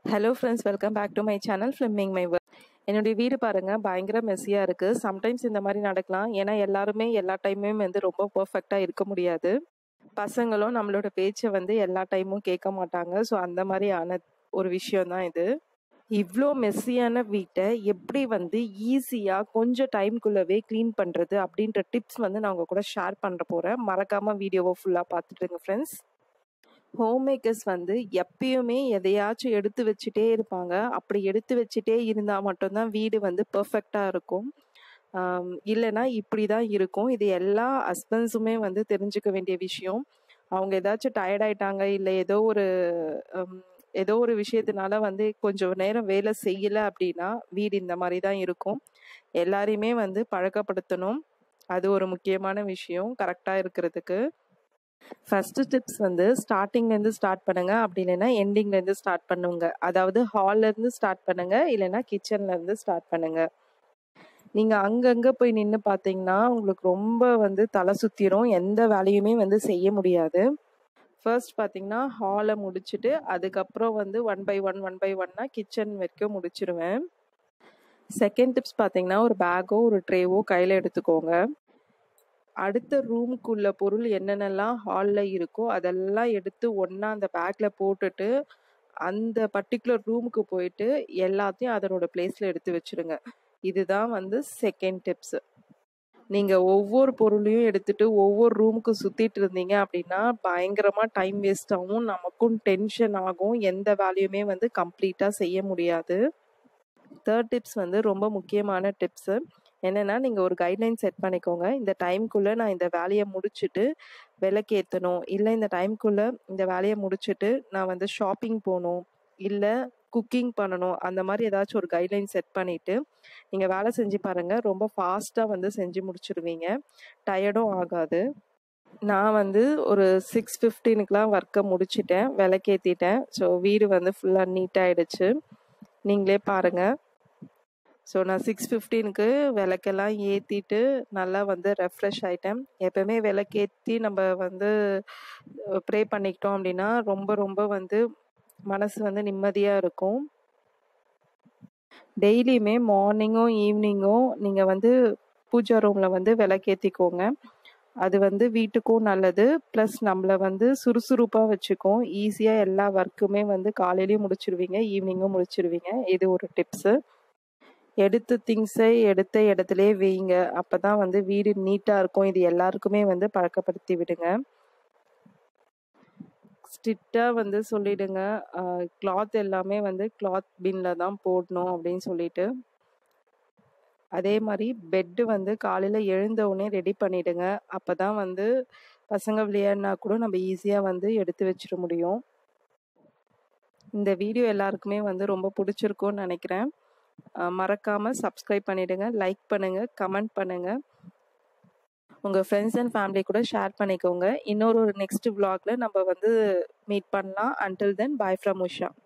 hello friends welcome back to my channel filming my work என்னுடைய வீடு பாருங்கள் பயங்கர மெஸ்ஸியாக இருக்குது சம்டைம்ஸ் இந்த மாதிரி நடக்கலாம் ஏன்னா எல்லாருமே எல்லா டைமும் வந்து ரொம்ப பர்ஃபெக்டாக இருக்க முடியாது பசங்களும் நம்மளோட பேச்சை வந்து எல்லா டைமும் கேட்க மாட்டாங்க ஸோ அந்த மாதிரியான ஒரு விஷயம் தான் இது இவ்வளோ மெஸ்ஸியான வீட்டை எப்படி வந்து ஈஸியாக கொஞ்சம் டைம்குள்ளவே க்ளீன் பண்ணுறது அப்படின்ற டிப்ஸ் வந்து நான் உங்கள் கூட ஷேர் பண்ணுற போகிறேன் மறக்காமல் வீடியோவை ஃபுல்லாக பார்த்துட்டுங்க ஃப்ரெண்ட்ஸ் ஹோம் மேக்கர்ஸ் வந்து எப்பயுமே எதையாச்சும் எடுத்து வச்சுட்டே இருப்பாங்க அப்படி எடுத்து வச்சுட்டே இருந்தால் மட்டும்தான் வீடு வந்து பர்ஃபெக்டாக இருக்கும் இல்லைன்னா இப்படி தான் இருக்கும் இது எல்லா ஹஸ்பண்ட்ஸுமே வந்து தெரிஞ்சுக்க வேண்டிய விஷயம் அவங்க ஏதாச்சும் டயர்ட் ஆயிட்டாங்க இல்லை ஏதோ ஒரு ஏதோ ஒரு விஷயத்தினால வந்து கொஞ்சம் நேரம் வேலை செய்யலை அப்படின்னா வீடு இந்த மாதிரி தான் இருக்கும் எல்லாரையுமே வந்து பழக்கப்படுத்தணும் அது ஒரு முக்கியமான விஷயம் கரெக்டாக இருக்கிறதுக்கு ஃபஸ்ட்டு டிப்ஸ் வந்து ஸ்டார்டிங்லேருந்து ஸ்டார்ட் பண்ணுங்க அப்படி இல்லைன்னா எண்டிங்லேருந்து ஸ்டார்ட் பண்ணுங்க அதாவது ஹால்லேருந்து ஸ்டார்ட் பண்ணுங்க இல்லைன்னா கிச்சன்லேருந்து ஸ்டார்ட் பண்ணுங்க நீங்கள் அங்கங்கே போய் நின்று பார்த்தீங்கன்னா உங்களுக்கு ரொம்ப வந்து தலை சுற்றிரும் எந்த வேலையுமே வந்து செய்ய முடியாது ஃபர்ஸ்ட் பார்த்தீங்கன்னா ஹாலை முடிச்சுட்டு அதுக்கப்புறம் வந்து one by one one by ஒன்னா கிச்சன் வரைக்கும் முடிச்சிருவேன் செகண்ட் டிப்ஸ் பார்த்தீங்கன்னா ஒரு பேக்கோ ஒரு ட்ரேவோ கையில் எடுத்துக்கோங்க அடுத்த ரூமுக்குள்ள பொருள் என்னென்னலாம் ஹாலில் இருக்கோ அதெல்லாம் எடுத்து ஒன்றா அந்த பேக்கில் போட்டுட்டு அந்த பர்டிகுலர் ரூமுக்கு போயிட்டு எல்லாத்தையும் அதனோட பிளேஸில் எடுத்து வச்சுருங்க இதுதான் வந்து செகண்ட் டிப்ஸு நீங்கள் ஒவ்வொரு பொருளையும் எடுத்துட்டு ஒவ்வொரு ரூமுக்கு சுற்றிட்டு இருந்தீங்க அப்படின்னா பயங்கரமாக டைம் வேஸ்ட் ஆகும் நமக்கும் டென்ஷன் ஆகும் எந்த வேலையுமே வந்து கம்ப்ளீட்டாக செய்ய முடியாது தேர்ட் டிப்ஸ் வந்து ரொம்ப முக்கியமான டிப்ஸு என்னென்னா நீங்கள் ஒரு கைட்லைன் செட் பண்ணிக்கோங்க இந்த டைம்குள்ளே நான் இந்த வேலையை முடிச்சுட்டு விளக்கேற்றணும் இல்லை இந்த டைம்குள்ளே இந்த வேலையை முடிச்சுட்டு நான் வந்து ஷாப்பிங் போகணும் இல்லை குக்கிங் பண்ணணும் அந்த மாதிரி ஏதாச்சும் ஒரு கைட்லைன் செட் பண்ணிவிட்டு நீங்கள் வேலை செஞ்சு பாருங்கள் ரொம்ப ஃபாஸ்ட்டாக வந்து செஞ்சு முடிச்சிடுவீங்க டயர்டும் ஆகாது நான் வந்து ஒரு சிக்ஸ் ஃபிஃப்டீனுக்குலாம் ஒர்க்கை முடிச்சிட்டேன் விளக்கேற்றிட்டேன் ஸோ வீடு வந்து ஃபுல்லாக நீட்டாகிடுச்சு நீங்களே பாருங்கள் ஸோ நான் சிக்ஸ் ஃபிஃப்டீனுக்கு விளக்கெல்லாம் ஏற்றிட்டு நல்லா வந்து ரெஃப்ரெஷ் ஆகிட்டேன் எப்போவுமே விளக்கேற்றி நம்ம வந்து ப்ரே பண்ணிக்கிட்டோம் அப்படின்னா ரொம்ப ரொம்ப வந்து மனசு வந்து நிம்மதியாக இருக்கும் டெய்லியுமே மார்னிங்கும் ஈவினிங்கும் நீங்கள் வந்து பூஜா ரூமில் வந்து விளக்கேற்றிக்கோங்க அது வந்து வீட்டுக்கும் நல்லது ப்ளஸ் நம்மளை வந்து சுறுசுறுப்பாக வச்சுக்கும் ஈஸியாக எல்லா ஒர்க்குமே வந்து காலையிலையும் முடிச்சிருவீங்க ஈவினிங்கும் முடிச்சிருவீங்க இது ஒரு டிப்ஸு எடுத்த திங்ஸை எடுத்த இடத்துலயே வைங்க அப்போ தான் வந்து வீடு நீட்டாக இருக்கும் இது எல்லாருக்குமே வந்து பழக்கப்படுத்தி விடுங்க ஸ்ட்ரிக்டாக வந்து சொல்லிடுங்க கிளாத் எல்லாமே வந்து கிளாத் பின்னில் தான் போடணும் அப்படின்னு சொல்லிட்டு அதே மாதிரி பெட்டு வந்து காலையில் எழுந்த உடனே ரெடி பண்ணிடுங்க அப்போ தான் வந்து பசங்க விளையாடினா கூட நம்ம ஈஸியாக வந்து எடுத்து வச்சிட முடியும் இந்த வீடியோ எல்லாருக்குமே வந்து ரொம்ப பிடிச்சிருக்கும்னு நினைக்கிறேன் மறக்காமல் சப்ஸ்கிரைப் பண்ணிவிடுங்க லைக் பண்ணுங்கள் கமெண்ட் பண்ணுங்கள் உங்கள் ஃப்ரெண்ட்ஸ் அண்ட் ஃபேமிலி கூட ஷேர் பண்ணிக்கோங்க இன்னொரு ஒரு நெக்ஸ்ட் விலாகில் நம்ம வந்து மீட் பண்ணலாம் until then bye from Usha